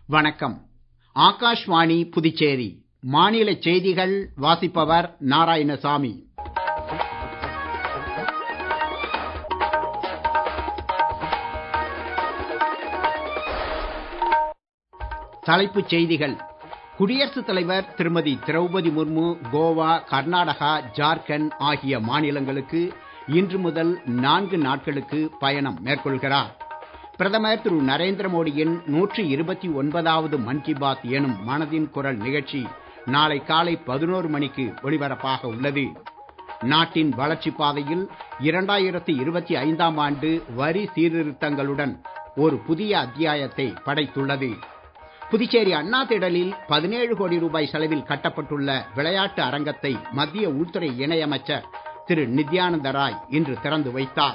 வணக்கம் ஆகாஷ்வாணி புதுச்சேரி மாநில செய்திகள் வாசிப்பவர் நாராயணசாமி தலைப்புச் செய்திகள் குடியரசுத் தலைவர் திருமதி திரௌபதி முர்மு கோவா கர்நாடகா ஜார்க்கண்ட் ஆகிய மாநிலங்களுக்கு இன்று முதல் நான்கு நாட்களுக்கு பயணம் மேற்கொள்கிறார் பிரதமர் திரு நரேந்திர மோடியின் நூற்றி இருபத்தி ஒன்பதாவது மன் கி பாத் எனும் மனதின் குரல் நிகழ்ச்சி நாளை காலை பதினோரு மணிக்கு ஒளிபரப்பாக உள்ளது நாட்டின் வளர்ச்சிப் பாதையில் இரண்டாயிரத்தி இருபத்தி ஐந்தாம் ஆண்டு வரி சீர்திருத்தங்களுடன் ஒரு புதிய அத்தியாயத்தை படைத்துள்ளது புதுச்சேரி அண்ணா திடலில் பதினேழு கோடி ரூபாய் செலவில் கட்டப்பட்டுள்ள விளையாட்டு அரங்கத்தை மத்திய உள்துறை இணையமைச்சர் திரு நித்யானந்த ராய் இன்று திறந்து வைத்தார்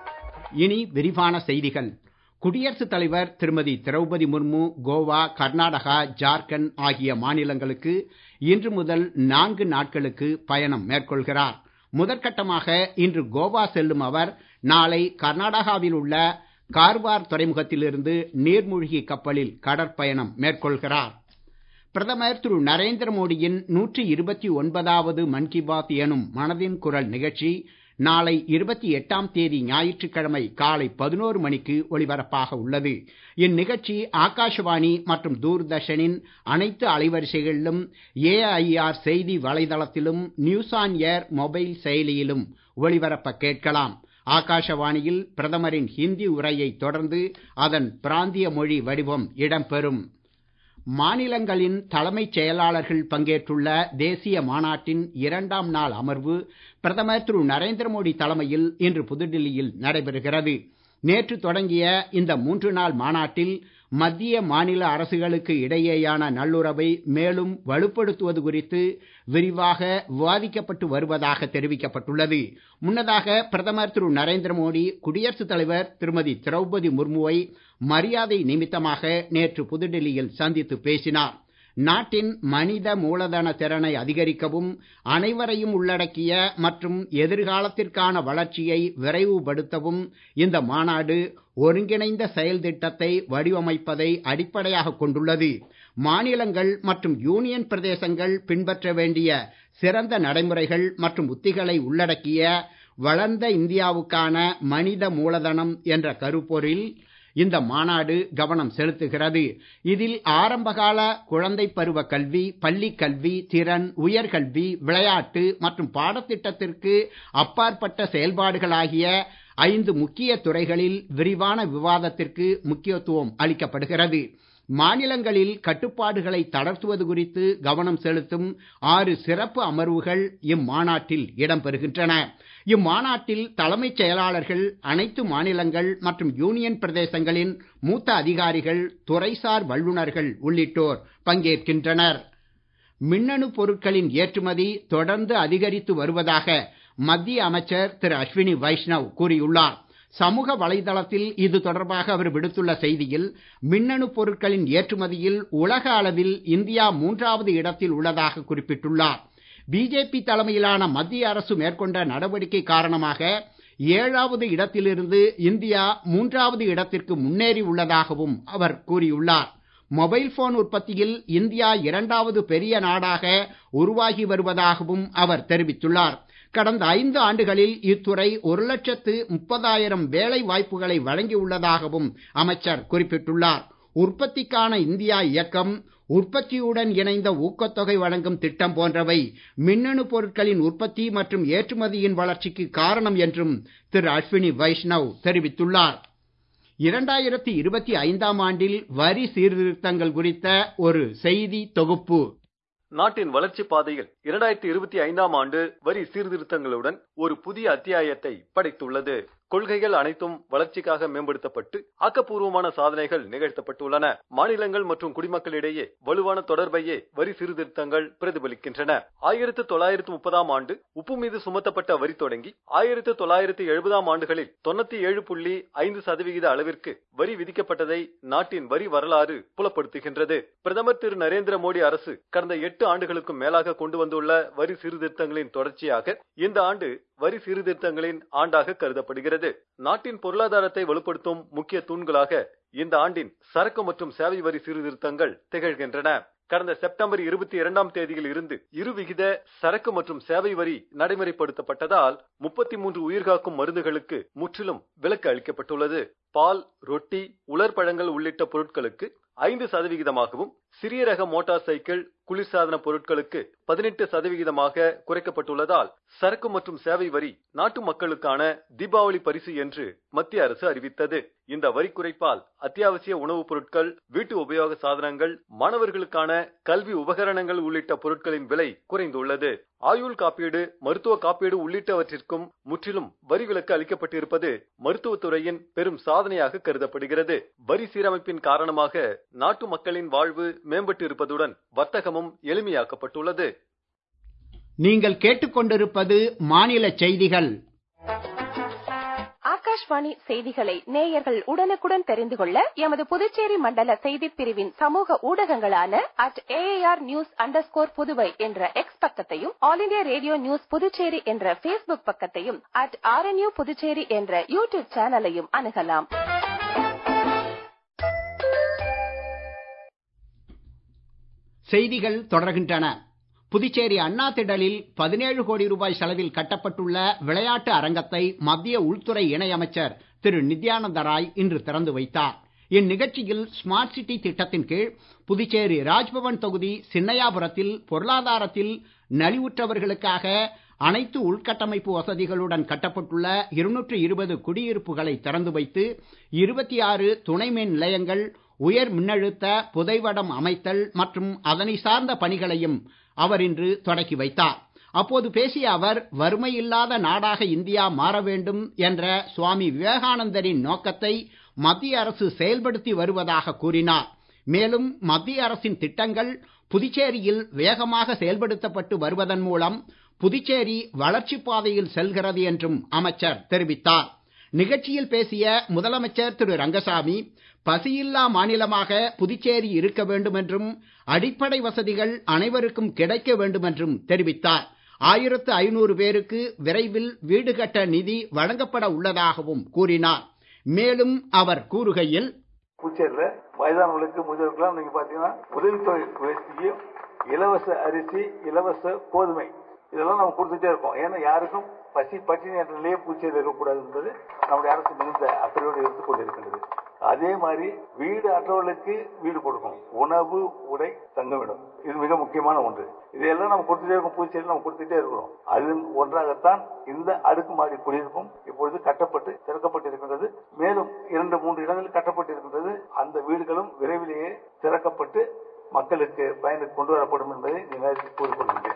இனி விரிவான செய்திகள் குடியரசுத் தலைவர் திருமதி திரௌபதி முர்மு கோவா கர்நாடகா ஜார்க்கண்ட் ஆகிய மாநிலங்களுக்கு இன்று முதல் நான்கு நாட்களுக்கு பயணம் மேற்கொள்கிறார் முதற்கட்டமாக இன்று கோவா செல்லும் அவர் நாளை கர்நாடகாவில் உள்ள கார்வார் துறைமுகத்திலிருந்து நீர்மூழ்கி கப்பலில் கடற்பயணம் மேற்கொள்கிறார் பிரதமர் திரு நரேந்திர மோடியின் நூற்றி இருபத்தி ஒன்பதாவது மன் கி பாத் எனும் மனதின் குரல் நிகழ்ச்சி நாளை இருபத்தி எட்டாம் தேதி ஞாயிற்றுக்கிழமை காலை பதினோரு மணிக்கு ஒளிபரப்பாக உள்ளது இந்நிகழ்ச்சி ஆகாஷவாணி மற்றும் தூர்தர்ஷனின் அனைத்து அலைவரிசைகளிலும் ஏஐஆர் செய்தி வலைதளத்திலும் நியூஸ் ஆன் ஏர் மொபைல் செயலியிலும் ஒளிபரப்ப கேட்கலாம் ஆகாஷவாணியில் பிரதமரின் ஹிந்தி உரையை தொடர்ந்து அதன் பிராந்திய மொழி வடிவம் இடம்பெறும் மாநிலங்களின் தலைமைச் செயலாளர்கள் பங்கேற்றுள்ள தேசிய மாநாட்டின் இரண்டாம் நாள் அமர்வு பிரதமர் திரு நரேந்திர மோடி தலைமையில் இன்று புதுடில்லியில் நடைபெறுகிறது நேற்று தொடங்கிய இந்த மூன்று நாள் மாநாட்டில் மத்திய மாநில அரசுகளுக்கு இடையேயான நல்லுறவை மேலும் வலுப்படுத்துவது குறித்து விரிவாக விவாதிக்கப்பட்டு வருவதாக தெரிவிக்கப்பட்டுள்ளது முன்னதாக பிரதமர் திரு நரேந்திர மோடி குடியரசுத் தலைவர் திருமதி திரௌபதி முர்முவை மரியாதை நிமித்தமாக நேற்று புதுடெல்லியில் சந்தித்து பேசினார் நாட்டின் மனித மூலதன திறனை அதிகரிக்கவும் அனைவரையும் உள்ளடக்கிய மற்றும் எதிர்காலத்திற்கான வளர்ச்சியை விரைவுபடுத்தவும் இந்த மாநாடு ஒருங்கிணைந்த செயல் திட்டத்தை வடிவமைப்பதை அடிப்படையாக கொண்டுள்ளது மாநிலங்கள் மற்றும் யூனியன் பிரதேசங்கள் பின்பற்ற வேண்டிய சிறந்த நடைமுறைகள் மற்றும் உத்திகளை உள்ளடக்கிய வளர்ந்த இந்தியாவுக்கான மனித மூலதனம் என்ற கருப்பொருள் இந்த மாநாடு கவனம் செலுத்துகிறது இதில் ஆரம்பகால குழந்தை பருவ கல்வி பள்ளி கல்வி திறன் உயர்கல்வி விளையாட்டு மற்றும் பாடத்திட்டத்திற்கு அப்பாற்பட்ட செயல்பாடுகள் ஆகிய ஐந்து முக்கிய துறைகளில் விரிவான விவாதத்திற்கு முக்கியத்துவம் அளிக்கப்படுகிறது மாநிலங்களில் கட்டுப்பாடுகளை தளர்த்துவது குறித்து கவனம் செலுத்தும் ஆறு சிறப்பு அமர்வுகள் இம்மாநாட்டில் இடம்பெறுகின்றன இம்மாநாட்டில் தலைமைச் செயலாளர்கள் அனைத்து மாநிலங்கள் மற்றும் யூனியன் பிரதேசங்களின் மூத்த அதிகாரிகள் துறைசார் வல்லுநர்கள் உள்ளிட்டோர் பங்கேற்கின்றனர் மின்னணு பொருட்களின் ஏற்றுமதி தொடர்ந்து அதிகரித்து வருவதாக மத்திய அமைச்சர் திரு அஸ்வினி வைஷ்ணவ் கூறியுள்ளார் சமூக வலைதளத்தில் இது தொடர்பாக அவர் விடுத்துள்ள செய்தியில் மின்னணு பொருட்களின் ஏற்றுமதியில் உலக அளவில் இந்தியா மூன்றாவது இடத்தில் உள்ளதாக குறிப்பிட்டுள்ளார் பிஜேபி தலைமையிலான மத்திய அரசு மேற்கொண்ட நடவடிக்கை காரணமாக ஏழாவது இடத்திலிருந்து இந்தியா மூன்றாவது இடத்திற்கு முன்னேறி உள்ளதாகவும் அவர் கூறியுள்ளார் மொபைல் போன் உற்பத்தியில் இந்தியா இரண்டாவது பெரிய நாடாக உருவாகி வருவதாகவும் அவர் தெரிவித்துள்ளார் கடந்த ஐந்து ஆண்டுகளில் இத்துறை ஒரு லட்சத்து முப்பதாயிரம் வேலை வாய்ப்புகளை வழங்கியுள்ளதாகவும் அமைச்சர் குறிப்பிட்டுள்ளார் உற்பத்திக்கான இந்தியா இயக்கம் உற்பத்தியுடன் இணைந்த ஊக்கத்தொகை வழங்கும் திட்டம் போன்றவை மின்னணு பொருட்களின் உற்பத்தி மற்றும் ஏற்றுமதியின் வளர்ச்சிக்கு காரணம் என்றும் திரு அஸ்வினி வைஷ்ணவ் தெரிவித்துள்ளார் இரண்டாயிரத்தி இருபத்தி ஐந்தாம் ஆண்டில் வரி சீர்திருத்தங்கள் குறித்த ஒரு செய்தி தொகுப்பு நாட்டின் வளர்ச்சி பாதையில் இரண்டாயிரத்தி இருபத்தி ஐந்தாம் ஆண்டு வரி சீர்திருத்தங்களுடன் ஒரு புதிய அத்தியாயத்தை படைத்துள்ளது கொள்கைகள் அனைத்தும் வளர்ச்சிக்காக மேம்படுத்தப்பட்டு ஆக்கப்பூர்வமான சாதனைகள் நிகழ்த்தப்பட்டுள்ளன மாநிலங்கள் மற்றும் குடிமக்களிடையே வலுவான தொடர்பையே வரி சீர்திருத்தங்கள் பிரதிபலிக்கின்றன ஆயிரத்து தொள்ளாயிரத்து முப்பதாம் ஆண்டு உப்பு மீது சுமத்தப்பட்ட வரி தொடங்கி ஆயிரத்து தொள்ளாயிரத்து எழுபதாம் ஆண்டுகளில் தொண்ணூத்தி ஏழு புள்ளி ஐந்து சதவிகித அளவிற்கு வரி விதிக்கப்பட்டதை நாட்டின் வரி வரலாறு புலப்படுத்துகின்றது பிரதமர் திரு நரேந்திர மோடி அரசு கடந்த எட்டு ஆண்டுகளுக்கும் மேலாக கொண்டு வந்துள்ள வரி சீர்திருத்தங்களின் தொடர்ச்சியாக இந்த ஆண்டு வரி சீர்திருத்தங்களின் ஆண்டாக கருதப்படுகிறது வருகிறது நாட்டின் பொருளாதாரத்தை வலுப்படுத்தும் முக்கிய தூண்களாக இந்த ஆண்டின் சரக்கு மற்றும் சேவை வரி சீர்திருத்தங்கள் திகழ்கின்றன கடந்த செப்டம்பர் இருபத்தி இரண்டாம் தேதியில் இருந்து இரு விகித சரக்கு மற்றும் சேவை வரி நடைமுறைப்படுத்தப்பட்டதால் முப்பத்தி மூன்று உயிர்காக்கும் மருந்துகளுக்கு முற்றிலும் விலக்கு அளிக்கப்பட்டுள்ளது பால் ரொட்டி உலர் பழங்கள் உள்ளிட்ட பொருட்களுக்கு ஐந்து சதவிகிதமாகவும் சிறிய ரக மோட்டார் சைக்கிள் குளிர்சாதன பொருட்களுக்கு பதினெட்டு சதவிகிதமாக குறைக்கப்பட்டுள்ளதால் சரக்கு மற்றும் சேவை வரி நாட்டு மக்களுக்கான தீபாவளி பரிசு என்று மத்திய அரசு அறிவித்தது இந்த வரி குறைப்பால் அத்தியாவசிய உணவுப் பொருட்கள் வீட்டு உபயோக சாதனங்கள் மாணவர்களுக்கான கல்வி உபகரணங்கள் உள்ளிட்ட பொருட்களின் விலை குறைந்துள்ளது ஆயுள் காப்பீடு மருத்துவ காப்பீடு உள்ளிட்டவற்றிற்கும் முற்றிலும் வரி விலக்கு அளிக்கப்பட்டிருப்பது மருத்துவத்துறையின் பெரும் சாதனையாக கருதப்படுகிறது வரி சீரமைப்பின் காரணமாக நாட்டு மக்களின் வாழ்வு மேம்பட்டு இருப்பதுடன் வர்த்தகமும் எளிமையாக்கப்பட்டுள்ளது நீங்கள் கேட்டுக்கொண்டிருப்பது மாநில செய்திகள் ஆகாஷ்வாணி செய்திகளை நேயர்கள் உடனுக்குடன் தெரிந்து கொள்ள எமது புதுச்சேரி மண்டல செய்திப் பிரிவின் சமூக ஊடகங்களான at AIR news under Puduvai என்ற எக்ஸ் பக்கத்தையும் all India radio news Puducherry என்ற பேஸ்புக் பக்கத்தையும் அட் ஆர்என்யூ புதுச்சேரி என்ற யூடியூப் சேனலையும் அணுகலாம் செய்திகள் தொடர்கின்றன புதுச்சேரி அண்ணா திடலில் பதினேழு கோடி ரூபாய் செலவில் கட்டப்பட்டுள்ள விளையாட்டு அரங்கத்தை மத்திய உள்துறை இணையமைச்சர் திரு நித்யானந்த ராய் இன்று திறந்து வைத்தார் இந்நிகழ்ச்சியில் ஸ்மார்ட் சிட்டி திட்டத்தின் கீழ் புதுச்சேரி ராஜ்பவன் தொகுதி சின்னையாபுரத்தில் பொருளாதாரத்தில் நலிவுற்றவர்களுக்காக அனைத்து உள்கட்டமைப்பு வசதிகளுடன் கட்டப்பட்டுள்ள இருநூற்று இருபது குடியிருப்புகளை திறந்து வைத்து இருபத்தி ஆறு துணை மின் நிலையங்கள் உயர் மின்னழுத்த புதைவடம் அமைத்தல் மற்றும் அதனை சார்ந்த பணிகளையும் அவர் இன்று தொடக்கி வைத்தார் அப்போது பேசிய அவர் வறுமை இல்லாத நாடாக இந்தியா மாற வேண்டும் என்ற சுவாமி விவேகானந்தரின் நோக்கத்தை மத்திய அரசு செயல்படுத்தி வருவதாக கூறினார் மேலும் மத்திய அரசின் திட்டங்கள் புதுச்சேரியில் வேகமாக செயல்படுத்தப்பட்டு வருவதன் மூலம் புதுச்சேரி வளர்ச்சிப் பாதையில் செல்கிறது என்றும் அமைச்சர் தெரிவித்தார் நிகழ்ச்சியில் பேசிய முதலமைச்சர் திரு ரங்கசாமி பசியில்லா மாநிலமாக புதுச்சேரி இருக்க வேண்டும் என்றும் அடிப்படை வசதிகள் அனைவருக்கும் கிடைக்க வேண்டும் என்றும் தெரிவித்தார் ஆயிரத்து ஐநூறு பேருக்கு விரைவில் வீடு கட்ட நிதி வழங்கப்பட உள்ளதாகவும் கூறினார் மேலும் அவர் கூறுகையில் புதுச்சேரியில வயதானவர்களுக்கு முதியோர்களுக்கு நீங்க பாத்தீங்கன்னா உதவித்தொகை வேஷ்டியும் இலவச அரிசி இலவச கோதுமை இதெல்லாம் நம்ம கொடுத்துட்டே இருக்கோம் ஏன்னா யாருக்கும் பசி பட்டினி என்ற நிலையே பூச்சேரி இருக்கக்கூடாது என்பது நம்முடைய அரசு மிகுந்த அக்கறையோடு இருந்து கொண்டிருக்கின்றது அதே மாதிரி வீடு அற்றவர்களுக்கு வீடு கொடுக்கணும் உணவு உடை தங்குமிடம் இது மிக முக்கியமான ஒன்று இதையெல்லாம் நம்ம கொடுத்துட்டே இருக்கோம் புதுச்சேரியில் நம்ம கொடுத்துட்டே இருக்கிறோம் அது ஒன்றாகத்தான் இந்த அடுக்குமாடி குடியிருப்பும் இப்பொழுது கட்டப்பட்டு திறக்கப்பட்டிருக்கின்றது மேலும் இரண்டு மூன்று இடங்களில் கட்டப்பட்டிருக்கின்றது அந்த வீடுகளும் விரைவிலேயே திறக்கப்பட்டு மக்களுக்கு பயனுக்கு கொண்டு வரப்படும் என்பதை நினைத்து கூறிக்கொள்கின்றேன்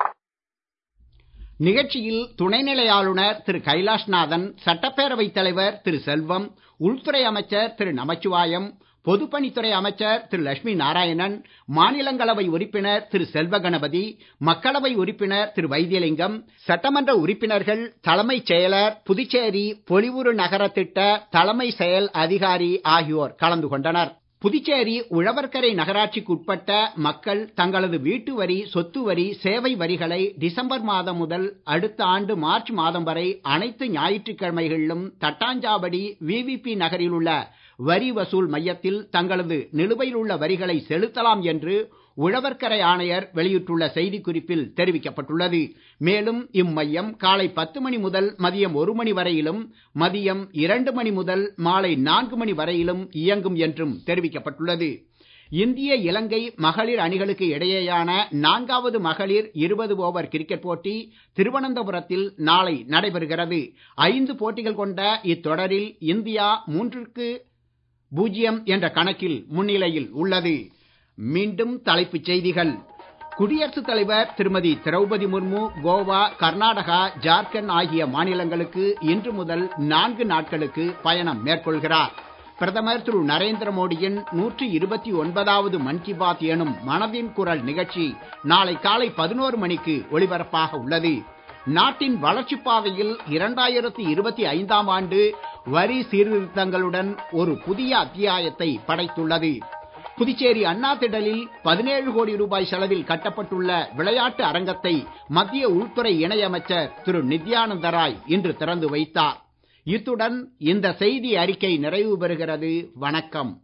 நிகழ்ச்சியில் துணைநிலை ஆளுநர் திரு கைலாஷ்நாதன் சட்டப்பேரவைத் தலைவர் திரு செல்வம் உள்துறை அமைச்சர் திரு நமச்சிவாயம் பொதுப்பணித்துறை அமைச்சர் திரு லட்சுமி நாராயணன் மாநிலங்களவை உறுப்பினர் திரு செல்வ கணபதி மக்களவை உறுப்பினர் திரு வைத்தியலிங்கம் சட்டமன்ற உறுப்பினர்கள் தலைமைச் செயலர் புதுச்சேரி பொலிவுறு நகர திட்ட தலைமை செயல் அதிகாரி ஆகியோர் கலந்து கொண்டனர் புதுச்சேரி உழவர்கரை நகராட்சிக்கு உட்பட்ட மக்கள் தங்களது வீட்டு வரி சொத்து வரி சேவை வரிகளை டிசம்பர் மாதம் முதல் அடுத்த ஆண்டு மார்ச் மாதம் வரை அனைத்து ஞாயிற்றுக்கிழமைகளிலும் தட்டாஞ்சாவடி விவிபி நகரில் உள்ள வரி வசூல் மையத்தில் தங்களது நிலுவையில் உள்ள வரிகளை செலுத்தலாம் என்று உழவர்கரை ஆணையர் வெளியிட்டுள்ள செய்திக்குறிப்பில் தெரிவிக்கப்பட்டுள்ளது மேலும் இம்மையம் காலை பத்து மணி முதல் மதியம் ஒரு மணி வரையிலும் மதியம் இரண்டு மணி முதல் மாலை நான்கு மணி வரையிலும் இயங்கும் என்றும் தெரிவிக்கப்பட்டுள்ளது இந்திய இலங்கை மகளிர் அணிகளுக்கு இடையேயான நான்காவது மகளிர் இருபது ஓவர் கிரிக்கெட் போட்டி திருவனந்தபுரத்தில் நாளை நடைபெறுகிறது ஐந்து போட்டிகள் கொண்ட இத்தொடரில் இந்தியா மூன்றுக்கு பூஜ்ஜியம் என்ற கணக்கில் முன்னிலையில் உள்ளது மீண்டும் தலைப்புச் செய்திகள் குடியரசுத் தலைவர் திருமதி திரௌபதி முர்மு கோவா கர்நாடகா ஜார்க்கண்ட் ஆகிய மாநிலங்களுக்கு இன்று முதல் நான்கு நாட்களுக்கு பயணம் மேற்கொள்கிறார் பிரதமர் திரு நரேந்திர மோடியின் நூற்றி இருபத்தி ஒன்பதாவது மன் கி பாத் எனும் மனதின் குரல் நிகழ்ச்சி நாளை காலை பதினோரு மணிக்கு ஒளிபரப்பாக உள்ளது நாட்டின் வளர்ச்சிப் பாதையில் இரண்டாயிரத்தி இருபத்தி ஐந்தாம் ஆண்டு வரி சீர்திருத்தங்களுடன் ஒரு புதிய அத்தியாயத்தை படைத்துள்ளது புதுச்சேரி அண்ணா திடலில் பதினேழு கோடி ரூபாய் செலவில் கட்டப்பட்டுள்ள விளையாட்டு அரங்கத்தை மத்திய உள்துறை இணையமைச்சர் திரு நித்யானந்த ராய் இன்று திறந்து வைத்தார் இத்துடன் இந்த செய்தி அறிக்கை நிறைவு பெறுகிறது வணக்கம்